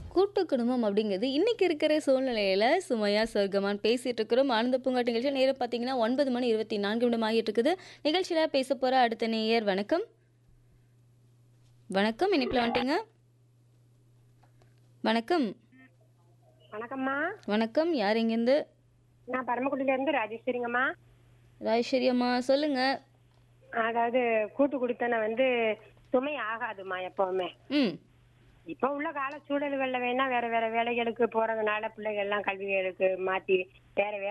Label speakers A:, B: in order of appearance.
A: கூட்டு குடும்பம் அப்படிங்கிறது இன்னைக்கு இருக்கிற சூழ்நிலையில சுமையா சொர்க்கமான்னு பேசிட்டு இருக்கிறோம் ஆனந்த பூங்காட்டு நிகழ்ச்சி நேரம் பார்த்தீங்கன்னா ஒன்பது மணி இருபத்தி நான்கு நிமிடம் ஆகிட்டு இருக்குது நிகழ்ச்சியில பேச போற அடுத்த நேயர் வணக்கம் வணக்கம் இனிப்பில் வந்துட்டீங்க வணக்கம்
B: வணக்கம்மா
A: வணக்கம் யார் இங்கேருந்து
B: நான் பரமக்குடியில இருந்து ராஜேஸ்வரிங்கம்மா
A: ராஜேஸ்வரி அம்மா சொல்லுங்க
B: அதாவது கூட்டு குடித்தனை வந்து சுமை ஆகாதும்மா எப்பவுமே
A: ம்
B: இப்ப உள்ள கால சூழல்கள்ல வேணா வேற வேற வேலைகளுக்கு போறதுனால பிள்ளைகள் எல்லாம் கல்விகளுக்கு மாத்தி வேற வேலை